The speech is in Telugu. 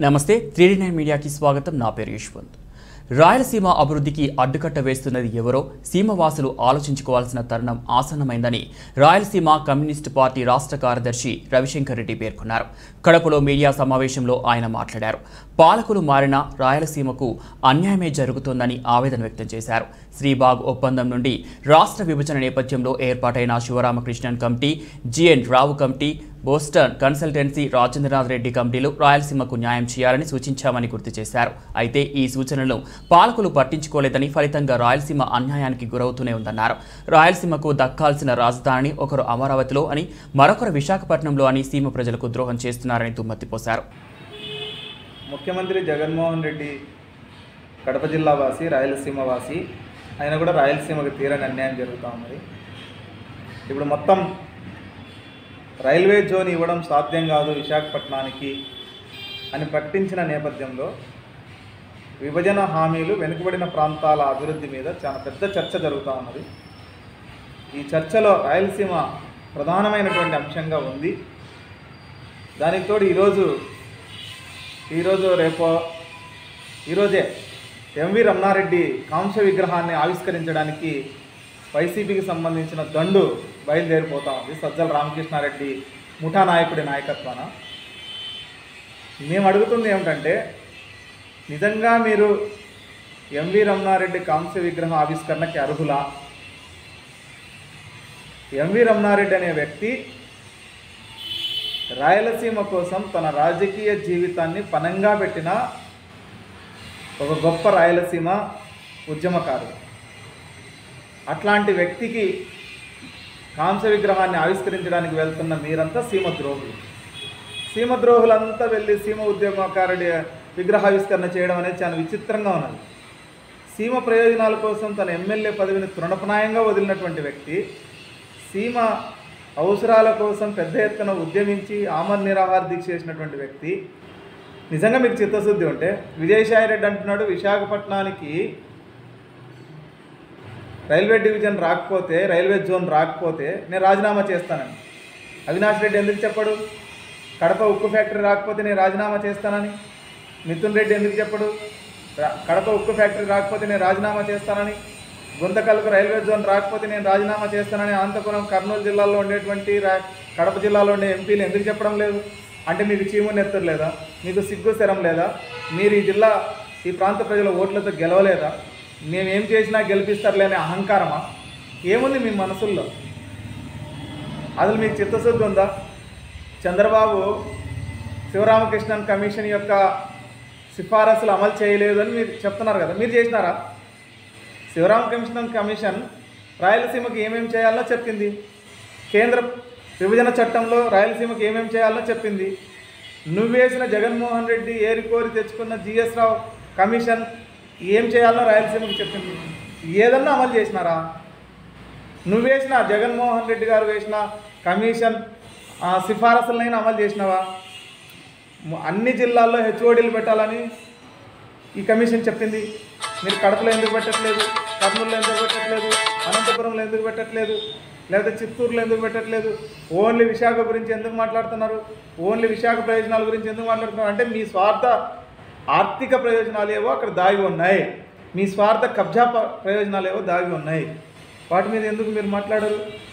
నమస్తే త్రీడీ నైన్ మీడియాకి స్వాగతం నా పేరు యశ్వంత్ రాయలసీమ అభివృద్ధికి అడ్డుకట్ట వేస్తున్నది ఎవరో సీమవాసులు ఆలోచించుకోవాల్సిన తరుణం ఆసన్నమైందని రాయలసీమ కమ్యూనిస్టు పార్టీ రాష్ట్ర కార్యదర్శి రవిశంకర్ రెడ్డి పేర్కొన్నారు కడపలో మీడియా సమావేశంలో ఆయన మాట్లాడారు పాలకులు మారిన రాయలసీమకు అన్యాయమే జరుగుతోందని ఆవేదన వ్యక్తం చేశారు శ్రీబాగ్ ఒప్పందం నుండి రాష్ట్ర విభజన నేపథ్యంలో ఏర్పాటైన Sivaramakrishnan committee GN Rao committee Boston consultancy Rajendranath Reddy కమిటీలు రాయలసీమకు న్యాయం చేయాలని సూచించామని గుర్తు చేశారు అయితే ఈ సూచనలను పాలకులు పట్టించుకోలేదని ఫలితంగా రాయలసీమ అన్యాయానికి గురవుతూనే ఉందన్నారు రాయలసీమకు దక్కాల్సిన రాజధాని ఒకరు అమరావతిలో అని మరొకరు విశాఖపట్నంలో అని సీమ ప్రజలకు ద్రోహం చేస్తున్నారని దుమ్మతిపోశారు ముఖ్యమంత్రి జగన్మోహన్ రెడ్డి కడప జిల్లా వాసి రాయలసీమ వాసి ఆయన కూడా రాయలసీమకు తీరని అన్యాయం జరుగుతూ ఉన్నది ఇప్పుడు మొత్తం రైల్వే జోన్ ఇవ్వడం సాధ్యం కాదు విశాఖపట్నానికి అని ప్రకటించిన నేపథ్యంలో విభజన హామీలు వెనుకబడిన ప్రాంతాల అభివృద్ధి మీద చాలా పెద్ద చర్చ జరుగుతూ ఉన్నది ఈ చర్చలో రాయలసీమ ప్రధానమైనటువంటి అంశంగా ఉంది దానికి తోడు ఈరోజు ఈరోజు రేపో ఈరోజే ఎంవి రమణారెడ్డి కాంస్య విగ్రహాన్ని ఆవిష్కరించడానికి వైసీపీకి సంబంధించిన దండు బయలుదేరిపోతా ఉంది సజ్జల రామకృష్ణారెడ్డి ముఠా నాయకుడి నాయకత్వాన మేము అడుగుతుంది ఏమిటంటే నిజంగా మీరు ఎంవి రమణారెడ్డి కాంస్య విగ్రహం ఆవిష్కరణకి అర్హులా ఎంవి రమణారెడ్డి అనే వ్యక్తి రాయలసీమ కోసం తన రాజకీయ జీవితాన్ని పనంగా పెట్టిన ఒక గొప్ప రాయలసీమ ఉద్యమకారుడు అట్లాంటి వ్యక్తికి కాంస విగ్రహాన్ని ఆవిష్కరించడానికి వెళ్తున్న మీరంతా సీమ ద్రోహులు సీమ ద్రోహులంతా వెళ్ళి సీమ ఉద్యమకారుడి విగ్రహావిష్కరణ చేయడం అనేది చాలా విచిత్రంగా ఉన్నది సీమ ప్రయోజనాల కోసం తన ఎమ్మెల్యే పదవిని తృణప్రాయంగా వదిలినటువంటి వ్యక్తి సీమ అవసరాల కోసం పెద్ద ఎత్తున ఉద్యమించి ఆమర నిరాహార దీక్ష చేసినటువంటి వ్యక్తి నిజంగా మీకు చిత్తశుద్ధి ఉంటే విజయసాయి రెడ్డి అంటున్నాడు విశాఖపట్నానికి రైల్వే డివిజన్ రాకపోతే రైల్వే జోన్ రాకపోతే నేను రాజీనామా చేస్తానని అవినాష్ రెడ్డి ఎందుకు చెప్పడు కడప ఉక్కు ఫ్యాక్టరీ రాకపోతే నేను రాజీనామా చేస్తానని మిథున్ రెడ్డి ఎందుకు చెప్పడు రా- కడప ఉక్కు ఫ్యాక్టరీ రాకపోతే నేను రాజీనామా చేస్తానని గుంతకల్కు రైల్వే జోన్ రాకపోతే నేను రాజీనామా చేస్తానని అనంతపురం కర్నూలు జిల్లాలో ఉండేటువంటి రా కడప జిల్లాలో ఉండే ఎంపీలు ఎందుకు చెప్పడం లేదు అంటే మీకు చీము నెత్తరు లేదా మీకు సిగ్గు శరం లేదా మీరు ఈ జిల్లా ఈ ప్రాంత ప్రజల ఓట్లతో గెలవలేదా మేమేం చేసినా గెలిపిస్తారులే అనే అహంకారమా ఏముంది మీ మనసుల్లో అసలు మీకు చిత్తశుద్ధి ఉందా చంద్రబాబు శివరామకృష్ణన్ కమిషన్ యొక్క సిఫారసులు అమలు చేయలేదు అని మీరు చెప్తున్నారు కదా మీరు చేసినారా శివరామకృష్ణన్ కమిషన్ రాయలసీమకి ఏమేమి చేయాలో చెప్పింది కేంద్ర విభజన చట్టంలో రాయలసీమకి ఏమేమి చేయాలో చెప్పింది నువ్వేసిన జగన్మోహన్ రెడ్డి ఏరికోరి తెచ్చుకున్న జిఎస్ రావు కమిషన్ ఏం చేయాలో రాయలసీమకి చెప్పింది ఏదన్నా అమలు చేసినారా నువ్వేసిన జగన్మోహన్ రెడ్డి గారు వేసిన కమిషన్ ఆ, సిఫారసులనైనా అమలు చేసినావా ము- అన్ని జిల్లాల్లో హెచ్ఓడీలు పెట్టాలని ఈ కమిషన్ చెప్పింది మీరు కడపలో ఎందుకు పెట్టట్లేదు కర్నూలులో ఎందుకు పెట్టట్లేదు అనంతపురంలో ఎందుకు పెట్టట్లేదు లేకపోతే చిత్తూరులో ఎందుకు పెట్టట్లేదు ఓన్లీ విశాఖ గురించి ఎందుకు మాట్లాడుతున్నారు ఓన్లీ విశాఖ ప్రయోజనాల గురించి ఎందుకు మాట్లాడుతున్నారు అంటే మీ స్వార్థ ఆర్థిక ప్రయోజనాలు ఏవో అక్కడ దాగి ఉన్నాయి మీ స్వార్థ కబ్జా ప- ప్రయోజనాలు ఏవో దాగి ఉన్నాయి వాటి మీద ఎందుకు మీరు మాట్లాడరు